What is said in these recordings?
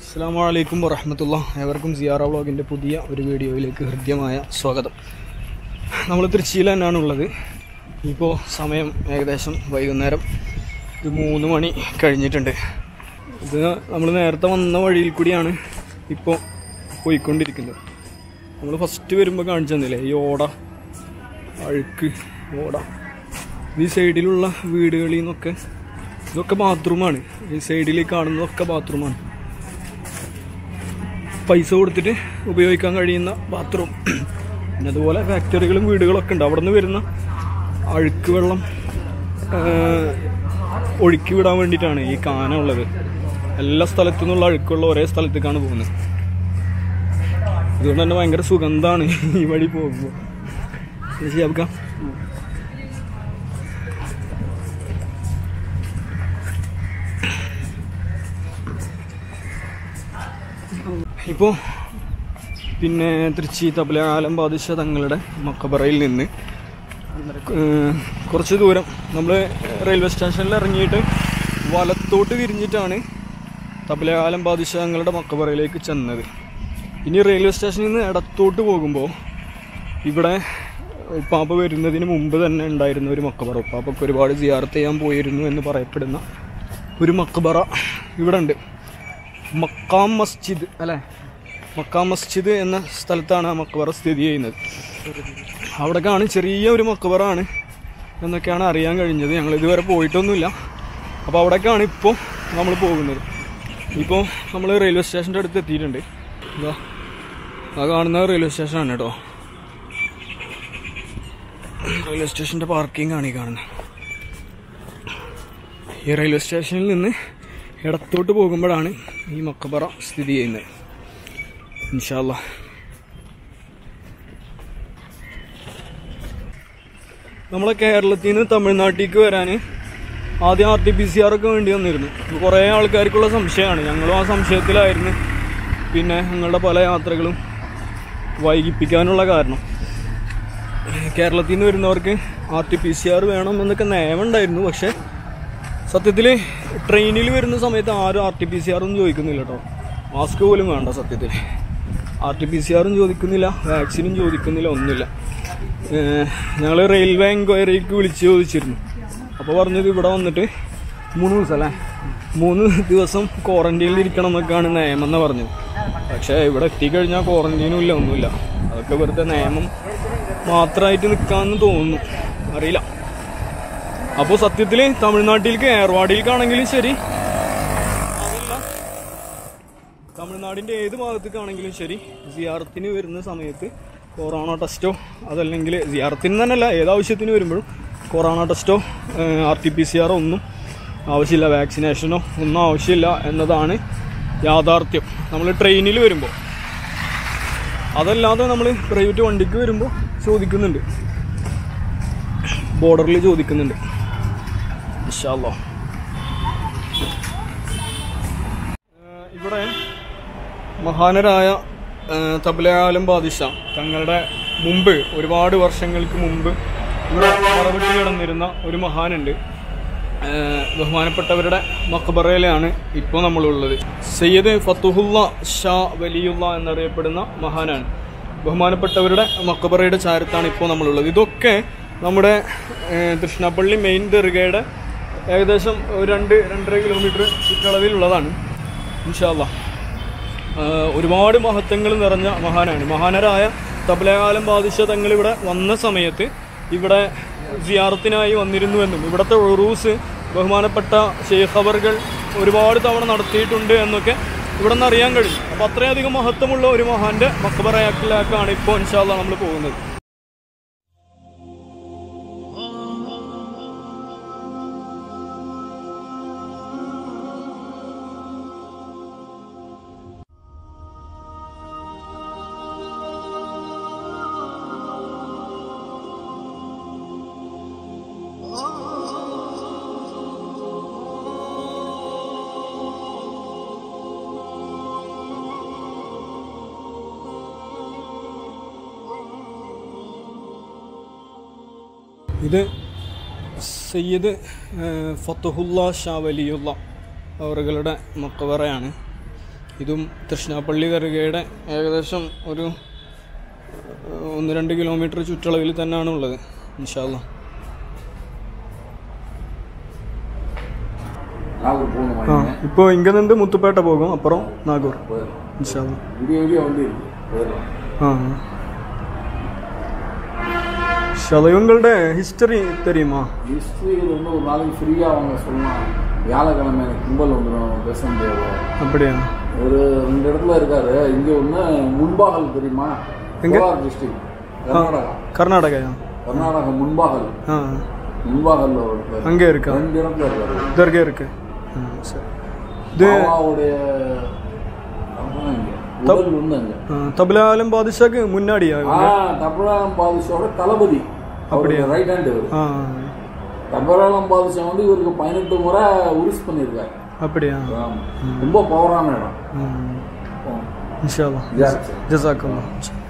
അസ്സാം വലൈക്കും വറഹമത്തുള്ള ഏവർക്കും സിയാറ വ്ളോഗിൻ്റെ പുതിയ ഒരു വീഡിയോയിലേക്ക് ഹൃദ്യമായ സ്വാഗതം നമ്മൾ തൃശ്ശിയിൽ തന്നെയാണ് ഉള്ളത് ഇപ്പോൾ സമയം ഏകദേശം വൈകുന്നേരം ഒരു മൂന്ന് മണി കഴിഞ്ഞിട്ടുണ്ട് ഇത് നമ്മൾ നേരത്തെ വന്ന വഴിയിൽ കൂടിയാണ് ഇപ്പോൾ പോയിക്കൊണ്ടിരിക്കുന്നത് നമ്മൾ ഫസ്റ്റ് വരുമ്പോൾ കാണിച്ചു തന്നില്ലേ ഈ ഓട അഴുക്ക് ഓട ഈ സൈഡിലുള്ള വീടുകളിൽ നിന്നൊക്കെ ഇതൊക്കെ ബാത്റൂമാണ് ഈ സൈഡിൽ കാണുന്നതൊക്കെ ബാത്റൂമാണ് പൈസ കൊടുത്തിട്ട് ഉപയോഗിക്കാൻ കഴിയുന്ന ബാത്റൂം പിന്നെ അതുപോലെ ഫാക്ടറികളും വീടുകളൊക്കെ ഉണ്ട് അവിടെ നിന്ന് വരുന്ന അഴുക്ക് വെള്ളം ആ, ഒഴുക്കി വിടാൻ വേണ്ടിയിട്ടാണ് ഈ കാന ഉള്ളത് എല്ലാ സ്ഥലത്തു നിന്നുള്ള അഴുക്കുള്ള ഒരേ സ്ഥലത്തേക്കാണ് പോകുന്നത് അതുകൊണ്ട് തന്നെ ഭയങ്കര സുഗന്ധമാണ് ഈ വഴി പോകുമ്പോൾ ചെയ്യാം ഇപ്പോൾ പിന്നെ തൃച്ചി തബല ആലം ബാദിഷ തങ്ങളുടെ മക്കബറയിൽ നിന്ന് ഏഹ്, കുറച്ച് ദൂരം നമ്മൾ റെയിൽവേ സ്റ്റേഷനിൽ ഇറങ്ങിയിട്ട് വലത്തോട്ട് തിരിഞ്ഞിട്ടാണ് തബല ആലം ബാദിഷ തങ്ങളുടെ മക്കബറയിലേക്ക് ചെന്നത് ഇനി റെയിൽവേ സ്റ്റേഷനിൽ നിന്ന് ഇടത്തോട്ട് പോകുമ്പോൾ ഇവിടെ ഉപ്പാപ്പ വരുന്നതിന് മുമ്പ് തന്നെ ഉണ്ടായിരുന്ന ഒരു മക്കബറ ഉപ്പാപ്പക്ക് ഒരുപാട് സിയാർത്ത് ചെയ്യാൻ പോയിരുന്നു എന്ന് പറയപ്പെടുന്ന ഒരു മക്കബറ ഇവിടെ ഉണ്ട് മക്കാം മസ്ജിദ് അല്ലേ മക്കാം മസ്ജിദ് എന്ന സ്ഥലത്താണ് ആ മക്കബറ സ്ഥിതി ചെയ്യുന്നത് അവിടേക്കാണ് ചെറിയ ഒരു മക്കബറാണ് എന്നൊക്കെയാണ് അറിയാൻ കഴിഞ്ഞത് ഞങ്ങൾ ഇതുവരെ പോയിട്ടൊന്നുമില്ല അപ്പോൾ അവിടേക്കാണ് ഇപ്പോൾ നമ്മൾ പോകുന്നത് ഇപ്പോൾ നമ്മൾ റെയിൽവേ സ്റ്റേഷൻ്റെ അടുത്ത് എത്തിയിട്ടുണ്ട് ഇതാ ആ കാണുന്ന റെയിൽവേ സ്റ്റേഷനാണ് കേട്ടോ റെയിൽവേ സ്റ്റേഷൻ്റെ പാർക്കിംഗ് ആണ് ഈ കാണുന്നത് ഈ റെയിൽവേ സ്റ്റേഷനിൽ നിന്ന് ഇടത്തോട്ട് പോകുമ്പോഴാണ് ഈ മക്കബറ സ്ഥിതി ചെയ്യുന്നത് ഇൻഷാല്ല നമ്മളെ കേരളത്തിൽ നിന്ന് തമിഴ്നാട്ടിലേക്ക് വരാൻ ആദ്യം R T P C R ഒക്കെ വേണ്ടി വന്നിരുന്നു കുറേ ആൾക്കാർക്കുള്ള സംശയമാണ് ഞങ്ങളും ആ സംശയത്തിലായിരുന്നു പിന്നെ ഞങ്ങളുടെ പല യാത്രകളും വൈകിപ്പിക്കാനുള്ള കാരണം കേരളത്തിൽ നിന്ന് വരുന്നവർക്ക് R T P C R വേണം എന്നൊക്കെ നിയമം ഉണ്ടായിരുന്നു പക്ഷേ സത്യത്തിൽ ട്രെയിനിൽ വരുന്ന സമയത്ത് ആരും ആർ ടി പി സി ആറൊന്നും ചോദിക്കുന്നില്ല കേട്ടോ മാസ്ക് പോലും വേണ്ട സത്യത്തിൽ ആർ ടി പി സി ആറും ചോദിക്കുന്നില്ല വാക്സിനും ചോദിക്കുന്നില്ല ഒന്നുമില്ല ഞങ്ങൾ റെയിൽവേ എൻക്വയറിക്ക് വിളിച്ച് ചോദിച്ചിരുന്നു അപ്പോൾ പറഞ്ഞത് ഇവിടെ വന്നിട്ട് മൂന്ന് ദിവസം അല്ലേ മൂന്ന് ദിവസം ക്വാറന്റൈനിൽ ഇരിക്കണം എന്നൊക്കെയാണ് നിയമം എന്ന് പറഞ്ഞത് പക്ഷേ ഇവിടെ എത്തിക്കഴിഞ്ഞാൽ ക്വാറന്റൈനും ഇല്ല ഒന്നുമില്ല അതൊക്കെ വെറുതെ നിയമം മാത്രമായിട്ട് നിൽക്കാമെന്ന് തോന്നുന്നു അറിയില്ല അപ്പോൾ സത്യത്തിൽ തമിഴ്നാട്ടിലേക്ക് ഏർവാടിയിലേക്കാണെങ്കിലും ശരി അതല്ല തമിഴ്നാടിൻ്റെ ഏത് ഭാഗത്തേക്കാണെങ്കിലും ശരി സിയാറത്തിന് വരുന്ന സമയത്ത് കൊറോണ ടെസ്റ്റോ അതല്ലെങ്കിൽ സിയാറത്തിന് തന്നെയല്ല ഏത് ആവശ്യത്തിന് വരുമ്പോഴും കൊറോണ ടെസ്റ്റോ ആർ ടി പി സി ആറോ ഒന്നും ആവശ്യമില്ല വാക്സിനേഷനോ ഒന്നും ആവശ്യമില്ല എന്നതാണ് യാഥാർത്ഥ്യം നമ്മൾ ട്രെയിനിൽ വരുമ്പോൾ അതല്ലാതെ നമ്മൾ പ്രൈവറ്റ് വണ്ടിക്ക് വരുമ്പോൾ ചോദിക്കുന്നുണ്ട് ബോർഡറിൽ ചോദിക്കുന്നുണ്ട് ഇൻഷാല്ലോ ഇവിടെ മഹാനരായ ഏഹ്, തബലയാലം ബാദിഷ തങ്ങളുടെ മുമ്പ് ഒരുപാട് വർഷങ്ങൾക്ക് മുമ്പ് ഇവിടെ മറവിട്ട് കിടന്നിരുന്ന ഒരു മഹാനുണ്ട് ഏഹ്, ബഹുമാനപ്പെട്ടവരുടെ മക്ബറയിലാണ് ഇപ്പോൾ നമ്മളുള്ളത് സയ്യദ് ഫത്തുഹുല്ല ഷാ വലിയുള്ള എന്നറിയപ്പെടുന്ന മഹാനാണ് ബഹുമാനപ്പെട്ടവരുടെ മക്കബറയുടെ ചാരത്താണ് ഇപ്പോൾ നമ്മളുള്ളത് ഇതൊക്കെ നമ്മുടെ ഏഹ്, തൃഷ്ണാപ്പള്ളി മെയിൻ ദർഗയുടെ ഏകദേശം ഒരു രണ്ട് രണ്ടര കിലോമീറ്റർ ചുറ്റളവിലുള്ളതാണ് ഇൻഷാല്ല ഒരുപാട് മഹത്വങ്ങൾ നിറഞ്ഞ മഹാനാണ് മഹാനരായ തബലകാലം ബാദിഷ തങ്ങൾ ഇവിടെ വന്ന സമയത്ത് ഇവിടെ സിയാറത്തിനായി വന്നിരുന്നുവെന്നും ഇവിടുത്തെ ഉറൂസ് ബഹുമാനപ്പെട്ട ഷെയ്ഖ് അവർകൾ ഒരുപാട് തവണ നടത്തിയിട്ടുണ്ട് എന്നൊക്കെ ഇവിടെ നിന്ന് അറിയാൻ കഴിയും അപ്പോൾ അത്രയധികം മഹത്വമുള്ള ഒരു മഹാന്റെ മക്കബറയാക്കിലേക്കാണ് ഇപ്പോൾ ഇൻഷാല്ല നമ്മൾ പോകുന്നത് ഇത് സയ്യിദ് ഏഹ്, ഫത്തുഹുല്ല ഷാ വലിയുള്ള അവറുകളുടെ മക്കവറയാണ് ഇതും തൃശ്ശിനാപ്പള്ളി ദർഗയുടെ ഏകദേശം ഒരു ഏഹ്, ഒന്ന് രണ്ട് കിലോമീറ്റർ ചുറ്റളവിൽ തന്നെയാണ് ഉള്ളത് ഇൻഷാല്ല நாகூர் போகணும் ആ ഇപ്പോൾ ഇങ്ങനെ നിന്ന് മുത്തുപേട്ട പോകും അപ്പുറം നാഗൂർ போயிடலாம் ഇൻഷാല്ല விடிய விடிய வந்து இருக்கு போயிடலாம் ആ ശതകങ്ങളുടെ ഹിസ്റ്ററി தெரியுமா ஹிஸ்ட்ரி வந்து ஒரு நாளைக்கு ஃப்ரீயாக அவங்க சொல்லலாம் வியாழக்கிழமை எனக்கு கும்பல் வந்துடும் பேச முடியாது அப்படியா ஒரு ரெண்டு இடத்துல இருக்காரு இங்கே ஒன்று முன்பாகல் தெரியுமா எங்க? கோலார் டிஸ்ட்ரிக்ட் கர்நாடகா கர்நாடகாயா கர்நாடகா முன்பாகல் ஆ முன்பாகல்ல ஒரு இடத்துல அங்கே இருக்கா ரெண்டு இடத்துல இருக்காரு தர்கா இருக்கு ஆ, சரி இது பாபாவுடைய அதான் இங்க. உடல் வந்து அங்க ஆ, தபலாலம் பாதுஷாக்கு முன்னாடியா ஆ இவங்க? தபராலம் பாதுஷாவோட தளபதி அப்படியா? ரைட் ஹேண்ட் இவர் ஆ தபராலம் பாதுஷா வந்து இவருக்கு பதினெட்டு முறை உரிஸ் பண்ணியிருக்காரு அப்படியா ஆமா. ரொம்ப பவரான இடம் ம். இன்ஷால்லா இதா ஜசாக்கல்லா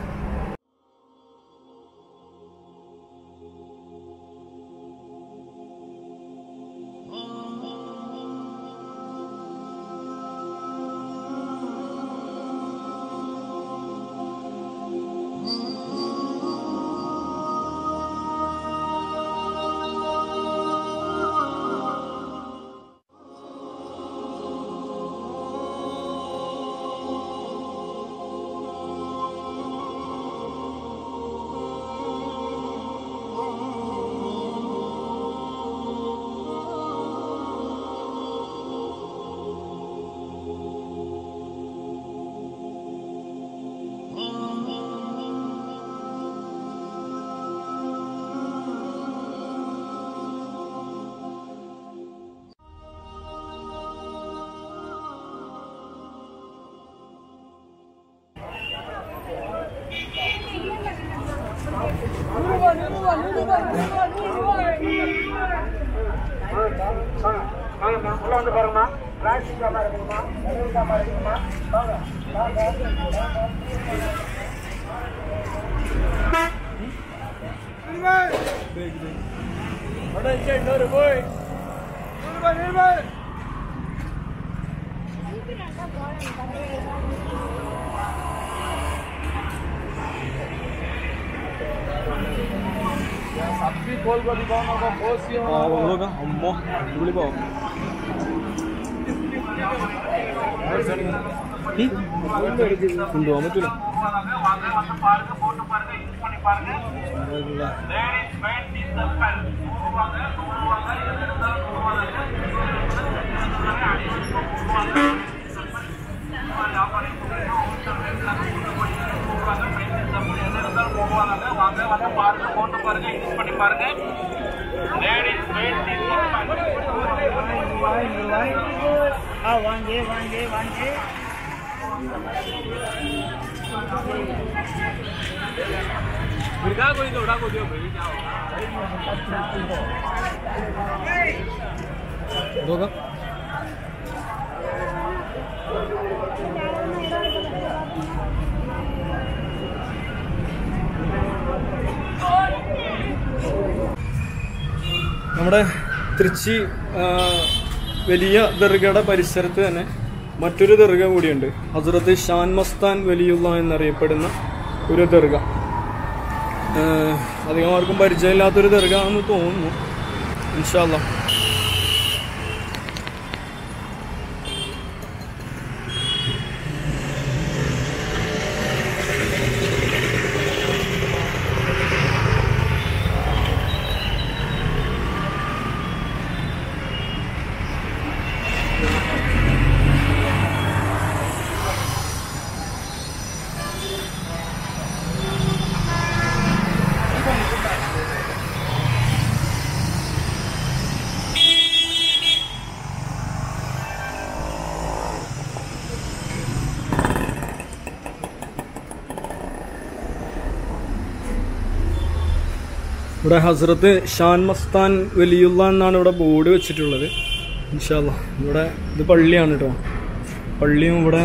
അമ്മോ വിളി പോവാം കൊണ്ടുപോകാൻ പറ്റൂല നോക്കാം നമ്മുടെ തൃച്ചി ആ, വലിയ ദർഗയുടെ പരിസരത്ത് തന്നെ മറ്റൊരു ദർഗ കൂടിയുണ്ട് ഹസ്രത്ത് ഷാൻ മസ്താൻ വലിയുള്ള എന്നറിയപ്പെടുന്ന ഒരു ദർഗ ആ, അധികം ആർക്കും പരിചയമില്ലാത്തൊരു ദർഗ ആണെന്ന് തോന്നുന്നു ഇൻഷാല്ല ഇവിടെ ഹസ്രത്ത് ഷാൻ മസ്താൻ വലിയുള്ള എന്നാണ് ഇവിടെ ബോർഡ് വെച്ചിട്ടുള്ളത് ഇൻഷാല്ല ഇവിടെ ഇത് പള്ളിയാണ് കേട്ടോ പള്ളിയും ഇവിടെ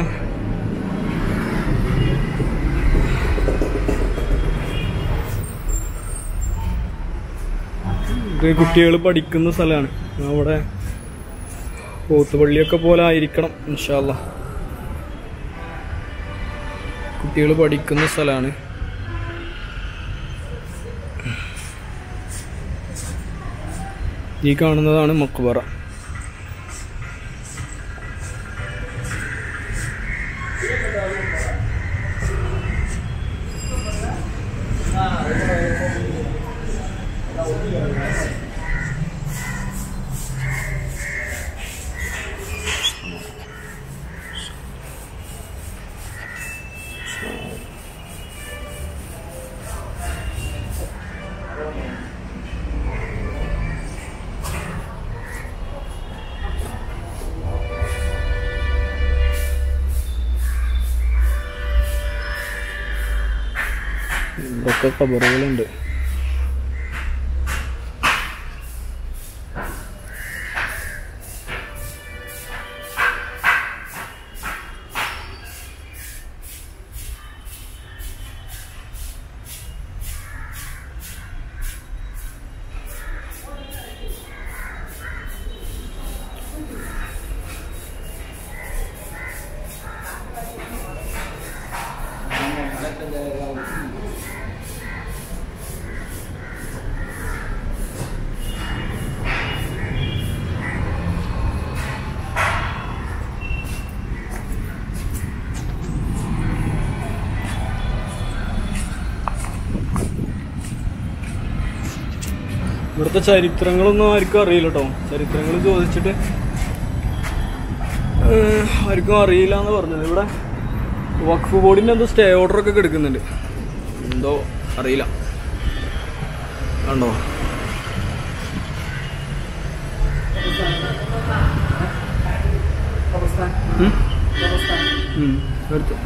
ഇത് കുട്ടികൾ പഠിക്കുന്ന സ്ഥലമാണ് അവിടെ പോത്തുപള്ളിയൊക്കെ പോലെ ആയിരിക്കണം ഇൻഷാല്ല കുട്ടികൾ പഠിക്കുന്ന സ്ഥലമാണ് ഈ കാണുന്നതാണ് മക്ബറ ഇവിടൊക്കെ കബറുകളുണ്ട് ഇവിടുത്തെ ചരിത്രങ്ങളൊന്നും ആർക്കും അറിയില്ല കേട്ടോ ചരിത്രങ്ങൾ ചോദിച്ചിട്ട് ഏഹ്, ആർക്കും അറിയില്ല എന്ന് പറഞ്ഞത് ഇവിടെ വഖഫ് ബോർഡിന്റെ എന്തോ സ്റ്റേ ഓർഡർ ഒക്കെ കിടക്കുന്നുണ്ട് എന്തോ അറിയില്ല കണ്ടോ ഉം? ഉം, എടുത്തു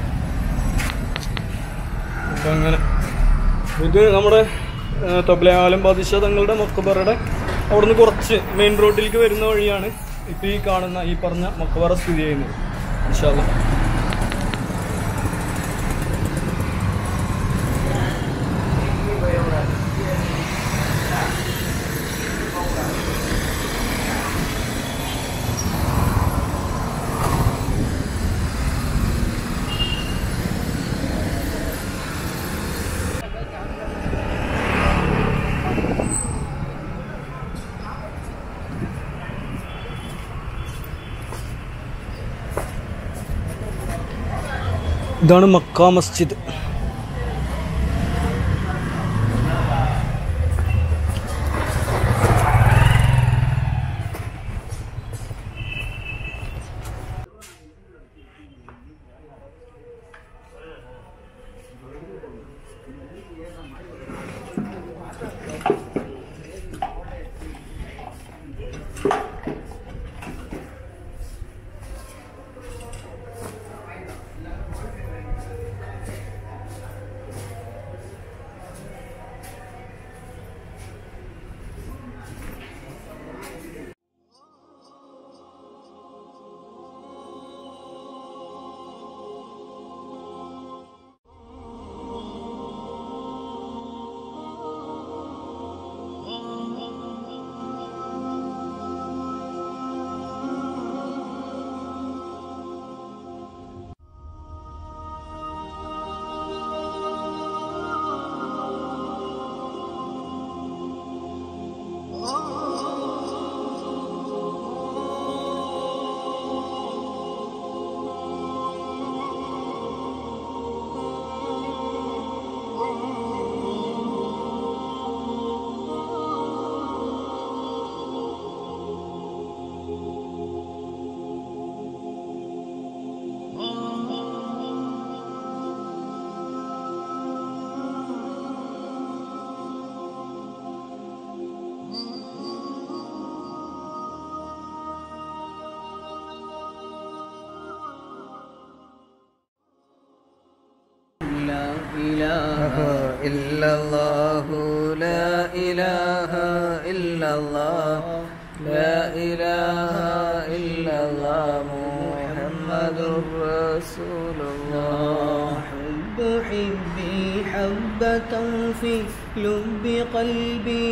അപ്പൊ അങ്ങനെ ഇത് നമ്മുടെ തബ്ലയാലം ബാദിഷ തങ്ങളുടെ മക്കബറയുടെ അവിടുന്ന് കുറച്ച് മെയിൻ റോഡിലേക്ക് വരുന്ന വഴിയാണ് ഇപ്പൊ ഈ കാണുന്ന ഈ പറഞ്ഞ മക്കബറ സ്ഥിതി ചെയ്യുന്നത് ഇൻഷാല്ലാ ഇതാണ് മക്ക മസ്ജിദ് لا إله إلا الله لا إله إلا الله لا إله إلا الله محمد رسول الله حب حبي حبة في لب قلبي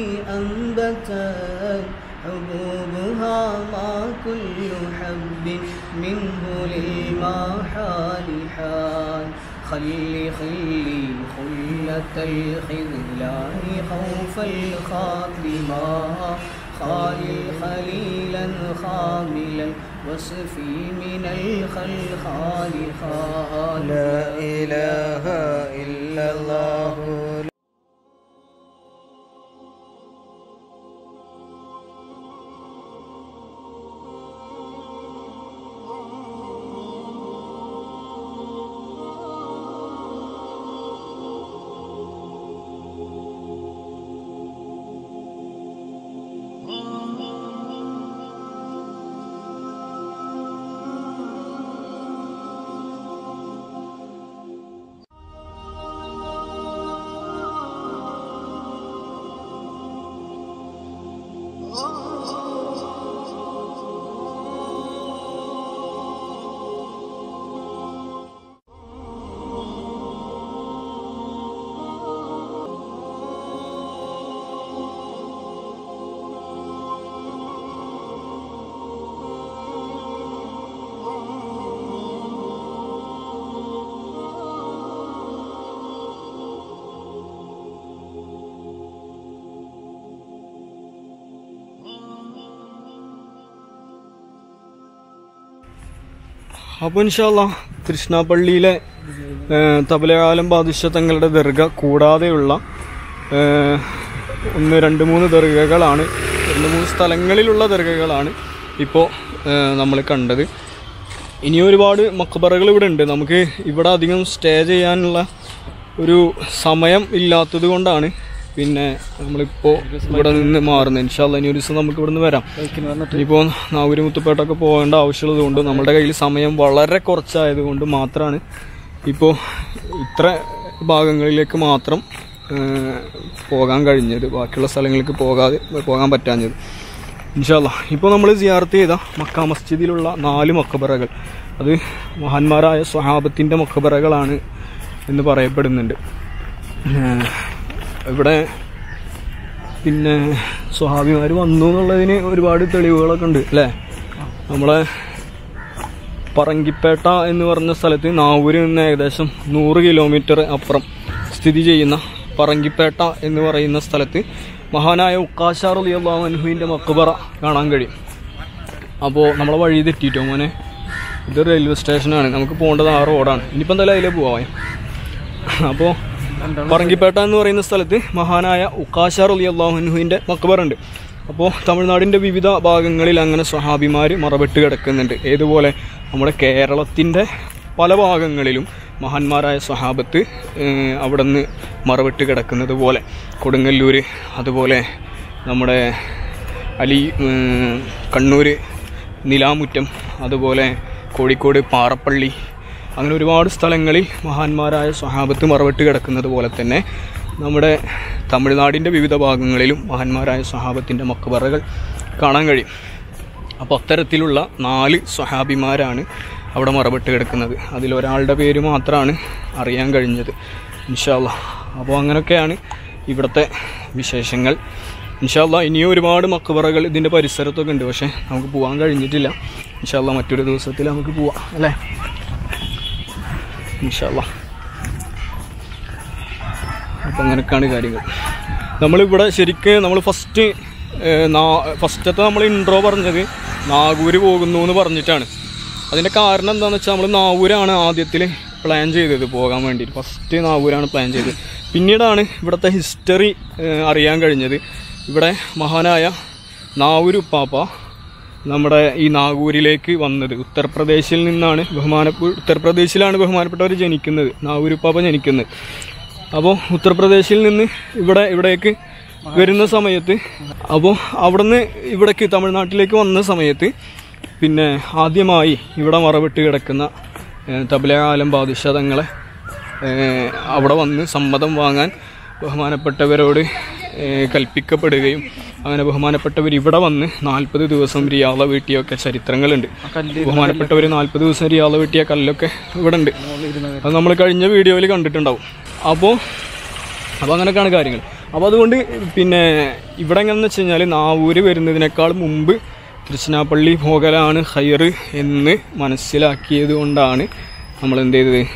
أنبتت حبوبها ما كل حب منه للمحال حال خلي خلي خلة الخذلان خوف الخاتمة خالي خليلا خاملا وصفي من الخلخال خال لا إله إلا الله അപ്പോൾ ഇൻഷാല്ല കൃഷ്ണപള്ളിയിലെ ഏഹ്, തബലകാലം ബാദിഷ തങ്ങളുടെ ദർഗ കൂടാതെയുള്ള ഏഹ്, ഒന്ന് രണ്ട് മൂന്ന് ദർഗകളാണ് രണ്ട് മൂന്ന് സ്ഥലങ്ങളിലുള്ള ദർഗകളാണ് ഇപ്പോൾ നമ്മൾ കണ്ടത് ഇനി ഒരുപാട് മക്ബറകൾ ഇവിടെ ഉണ്ട് നമുക്ക് ഇവിടെ അധികം സ്റ്റേ ചെയ്യാനുള്ള ഒരു സമയം ഇല്ലാത്തത് കൊണ്ടാണ് പിന്നെ നമ്മളിപ്പോൾ ഇവിടെ നിന്ന് മാറുന്നത് ഇൻഷാല്ല ഇനി ഒരു ദിവസം നമുക്ക് ഇവിടെ നിന്ന് വരാം ഇനിയിപ്പോൾ നാവൂര് മുത്തുപ്പേട്ടൊക്കെ പോകേണ്ട ആവശ്യമുള്ളത് കൊണ്ട് നമ്മുടെ കയ്യിൽ സമയം വളരെ കുറച്ചായത് കൊണ്ട് മാത്രമാണ് ഇപ്പോൾ ഇത്ര ഭാഗങ്ങളിലേക്ക് മാത്രം ഏഹ്, പോകാൻ കഴിഞ്ഞത് ബാക്കിയുള്ള സ്ഥലങ്ങൾക്ക് പോകാതെ പോകാൻ പറ്റാഞ്ഞത് ഇൻഷാല്ല ഇപ്പോൾ നമ്മൾ സിയാർത്ത് ചെയ്ത മക്ക മസ്ജിദിലുള്ള നാല് മക്കബറകൾ അത് മഹാന്മാരായ സ്വഹാബത്തിൻ്റെ മക്കബറകളാണ് എന്ന് പറയപ്പെടുന്നുണ്ട് ഏഹ്, ഇവിടെ പിന്നെ സ്വഹാബിമാർ വന്നു എന്നുള്ളതിന് ഒരുപാട് തെളിവുകളൊക്കെ ഉണ്ട് അല്ലേ നമ്മളെ പറങ്കിപ്പേട്ട എന്ന് പറഞ്ഞ സ്ഥലത്ത് നാവൂരിൽ നിന്ന് ഏകദേശം നൂറ് കിലോമീറ്റർ അപ്പുറം സ്ഥിതി ചെയ്യുന്ന പറങ്കിപ്പേട്ട എന്ന് പറയുന്ന സ്ഥലത്ത് മഹാനായ ഉക്കാശാർ അലി അള്ളാഹുവിൻ്റെ മക്ബറ കാണാൻ കഴിയും അപ്പോൾ നമ്മളെ വഴി തെറ്റിയിട്ടോ മോനെ ഇത് റെയിൽവേ സ്റ്റേഷനാണ് നമുക്ക് പോകേണ്ടത് ആ റോഡാണ് ഇനിയിപ്പോൾ എന്തായാലും അതിലേ പോവാം അപ്പോൾ പറങ്കിപ്പേട്ട എന്ന് പറയുന്ന സ്ഥലത്ത് മഹാനായ ഉക്കാശാർ അലി അള്ളാഹുനുവിൻ്റെ മക്ബറുണ്ട് അപ്പോൾ തമിഴ്നാടിൻ്റെ വിവിധ ഭാഗങ്ങളിൽ അങ്ങനെ സ്വഹാബിമാർ മറവിട്ട് കിടക്കുന്നുണ്ട് ഏതുപോലെ നമ്മുടെ കേരളത്തിൻ്റെ പല ഭാഗങ്ങളിലും മഹാന്മാരായ സ്വഹാബത്ത് ഏഹ്, അവിടെ നിന്ന് മറവിട്ട് കിടക്കുന്നത് പോലെ കൊടുങ്ങല്ലൂർ അതുപോലെ നമ്മുടെ അലി ഏഹ്, കണ്ണൂർ നിലാമുറ്റം അതുപോലെ കോഴിക്കോട് പാറപ്പള്ളി അങ്ങനെ ഒരുപാട് സ്ഥലങ്ങളിൽ മഹാന്മാരായ സ്വഹാബത്ത് മറവിട്ട് കിടക്കുന്നത് പോലെ തന്നെ നമ്മുടെ തമിഴ്നാടിൻ്റെ വിവിധ ഭാഗങ്ങളിലും മഹാന്മാരായ സ്വഹാബത്തിൻ്റെ മക്കബറകൾ കാണാൻ കഴിയും അപ്പോൾ അത്തരത്തിലുള്ള നാല് സ്വഹാബിമാരാണ് അവിടെ മറവിട്ട് കിടക്കുന്നത് അതിലൊരാളുടെ പേര് മാത്രമാണ് അറിയാൻ കഴിഞ്ഞത് ഇൻഷാല്ല അപ്പോൾ അങ്ങനെയൊക്കെയാണ് ഇവിടുത്തെ വിശേഷങ്ങൾ ഇൻഷാല്ല ഇനിയും ഒരുപാട് മക്കബറകൾ ഇതിൻ്റെ പരിസരത്തൊക്കെ ഉണ്ട് പക്ഷേ നമുക്ക് പോകാൻ കഴിഞ്ഞിട്ടില്ല ഇൻഷാല്ല മറ്റൊരു ദിവസത്തിൽ നമുക്ക് പോവാം അല്ലേ ഇൻഷാല്ല അപ്പം അങ്ങനെയൊക്കെയാണ് കാര്യങ്ങൾ നമ്മളിവിടെ ശരിക്കും നമ്മൾ ഫസ്റ്റ് ഫസ്റ്റത്തെ നമ്മൾ ഇൻട്രോ പറഞ്ഞത് നാഗൂര് പോകുന്നു എന്ന് പറഞ്ഞിട്ടാണ് അതിൻ്റെ കാരണം എന്താണെന്ന് വെച്ചാൽ നമ്മൾ നാവൂരാണ് ആദ്യത്തിൽ പ്ലാൻ ചെയ്തത് പോകാൻ വേണ്ടിയിട്ട് ഫസ്റ്റ് നാവൂരാണ് പ്ലാൻ ചെയ്തത് പിന്നീടാണ് ഇവിടുത്തെ ഹിസ്റ്ററി അറിയാൻ കഴിഞ്ഞത് ഇവിടെ മഹാനായ നാവൂര് ഉപ്പാപ്പ നമ്മുടെ ഈ നാഗൂരിലേക്ക് വന്നത് ഉത്തർപ്രദേശിൽ നിന്നാണ് ബഹുമാനപ്പെ ഉത്തർപ്രദേശിലാണ് ബഹുമാനപ്പെട്ടവർ ജനിക്കുന്നത് നാഗൂരുപ്പാപ്പ ജനിക്കുന്നത് അപ്പോൾ ഉത്തർപ്രദേശിൽ നിന്ന് ഇവിടെ ഇവിടേക്ക് വരുന്ന സമയത്ത് അപ്പോൾ അവിടുന്ന് ഇവിടേക്ക് തമിഴ്നാട്ടിലേക്ക് വന്ന സമയത്ത് പിന്നെ ആദ്യമായി ഇവിടെ മറവിട്ട് കിടക്കുന്ന ഏഹ്, തബലകാലം ബാദിഷതങ്ങളെ ഏഹ്, അവിടെ വന്ന് സമ്മതം വാങ്ങാൻ ബഹുമാനപ്പെട്ടവരോട് ഏഹ്, കൽപ്പിക്കപ്പെടുകയും അങ്ങനെ ബഹുമാനപ്പെട്ടവർ ഇവിടെ വന്ന് നാൽപ്പത് ദിവസം റിയാള വീട്ടിയൊക്കെ ചരിത്രങ്ങളുണ്ട് ബഹുമാനപ്പെട്ടവർ നാൽപ്പത് ദിവസം റിയാള വീട്ടിയ കല്ലൊക്കെ ഇവിടെ ഉണ്ട് അത് നമ്മൾ കഴിഞ്ഞ വീഡിയോയിൽ കണ്ടിട്ടുണ്ടാവും അപ്പോൾ അപ്പോൾ അങ്ങനെയൊക്കെയാണ് കാര്യങ്ങൾ അപ്പോൾ അതുകൊണ്ട് പിന്നെ ഇവിടെ എങ്ങനെയെന്ന് വെച്ച് കഴിഞ്ഞാൽ നാവൂര് വരുന്നതിനേക്കാൾ മുമ്പ് തൃശ്ശിനാപ്പള്ളി പോകലാണ് ഹയർ എന്ന് മനസ്സിലാക്കിയത് കൊണ്ടാണ് നമ്മൾ എന്ത് ചെയ്തത്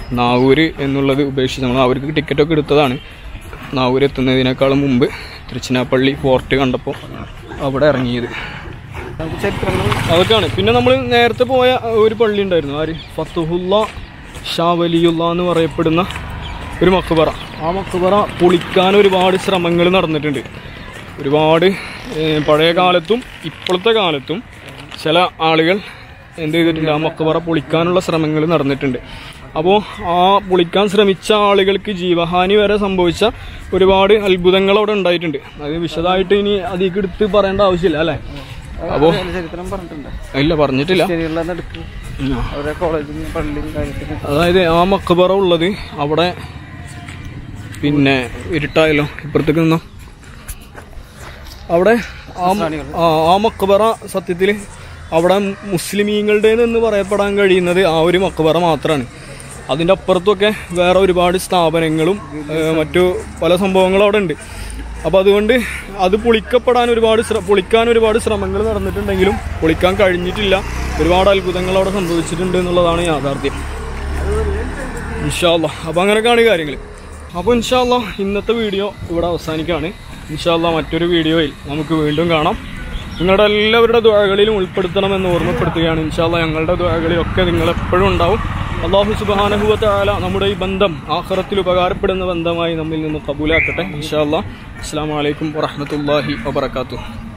നാവൂര് എന്നുള്ളത് ഉപേക്ഷിച്ച് നമ്മൾ അവർക്ക് ടിക്കറ്റൊക്കെ എടുത്തതാണ് നാവൂർ എത്തുന്നതിനേക്കാളും മുമ്പ് തിരുച്ചിനാപ്പള്ളി ഫോർട്ട് കണ്ടപ്പോൾ അവിടെ ഇറങ്ങിയത് നമുക്ക് ചരിത്രങ്ങൾ അതൊക്കെയാണ് പിന്നെ നമ്മൾ നേരത്തെ പോയ ഒരു പള്ളി ഉണ്ടായിരുന്നു ആര് ഫത്തുഹുല്ല ഷാവലിയുള്ള എന്ന് പറയപ്പെടുന്ന ഒരു മക്കുബറ ആ മക്കുബറ പൊളിക്കാൻ ഒരുപാട് ശ്രമങ്ങൾ നടന്നിട്ടുണ്ട് ഒരുപാട് ഏഹ്, പഴയ കാലത്തും ഇപ്പോഴത്തെ കാലത്തും ചില ആളുകൾ എന്ത് ചെയ്തിട്ടുണ്ട് ആ മക്കുബറ പൊളിക്കാനുള്ള ശ്രമങ്ങൾ നടന്നിട്ടുണ്ട് അപ്പോൾ ആ പൊളിക്കാൻ ശ്രമിച്ച ആളുകൾക്ക് ജീവഹാനി വരെ സംഭവിച്ച ഒരുപാട് അത്ഭുതങ്ങൾ അവിടെ ഉണ്ടായിട്ടുണ്ട് അത് വിശദമായിട്ട് ഇനി അതിലേക്ക് എടുത്ത് പറയേണ്ട ആവശ്യമില്ല അല്ലേ അപ്പോൾ ചരിത്രം പറഞ്ഞിട്ടുണ്ട് ഇല്ല പറഞ്ഞിട്ടില്ല ശരിയുള്ള നടുക്ക് ഉം. അവരുടെ കോളേജിൽ പള്ളിയും കാര്യത്തിനും അതായത് ആ മക്കബറ ഉള്ളത് അവിടെ പിന്നെ ഇരുട്ടായല്ലോ ഇപ്പുറത്തേക്ക് നിന്നോ അവിടെ ആ മ- ആ ആ മക്കബറ സത്യത്തിൽ അവിടെ മുസ്ലിമീങ്ങളുടെ എന്ന് പറയപ്പെടാൻ കഴിയുന്നത് ആ ഒരു മക്കബറ മാത്രമാണ് അതിൻ്റെ അപ്പുറത്തൊക്കെ വേറെ ഒരുപാട് സ്ഥാപനങ്ങളും ഏഹ്, മറ്റു പല സംഭവങ്ങളും അവിടെ ഉണ്ട് അപ്പോൾ അതുകൊണ്ട് അത് പൊളിക്കപ്പെടാൻ ഒരുപാട് ശ്ര പൊളിക്കാൻ ഒരുപാട് ശ്രമങ്ങൾ നടന്നിട്ടുണ്ടെങ്കിലും പൊളിക്കാൻ കഴിഞ്ഞിട്ടില്ല ഒരുപാട് അത്ഭുതങ്ങൾ അവിടെ സംഭവിച്ചിട്ടുണ്ട് എന്നുള്ളതാണ് യാഥാർത്ഥ്യം ഇൻഷാല്ല അപ്പോൾ അങ്ങനെയൊക്കെയാണ് കാര്യങ്ങൾ അപ്പോൾ ഇൻഷാല്ല ഇന്നത്തെ വീഡിയോ ഇവിടെ അവസാനിക്കുകയാണ് ഇൻഷാല്ല മറ്റൊരു വീഡിയോയിൽ നമുക്ക് വീണ്ടും കാണാം നിങ്ങളുടെ എല്ലാവരുടെ ദ്വാകളിലും ഉൾപ്പെടുത്തണമെന്ന് ഓർമ്മപ്പെടുത്തുകയാണ് ഇൻഷാല്ല ഞങ്ങളുടെ ദ്വാകളിലൊക്കെ നിങ്ങൾ എപ്പോഴും ഉണ്ടാവും അള്ളാഹു സുബാനഹുവത്ത ആല നമ്മുടെ ഈ ബന്ധം ആഖിറത്തിൽ ഉപകാരപ്പെടുന്ന ബന്ധമായി നമ്മിൽ നിന്ന് കബൂലാക്കട്ടെ ഇൻഷാല്ല അസ്സാം വലൈക്കും വറഹമത്തല്ലാഹി വബർക്കാത്തു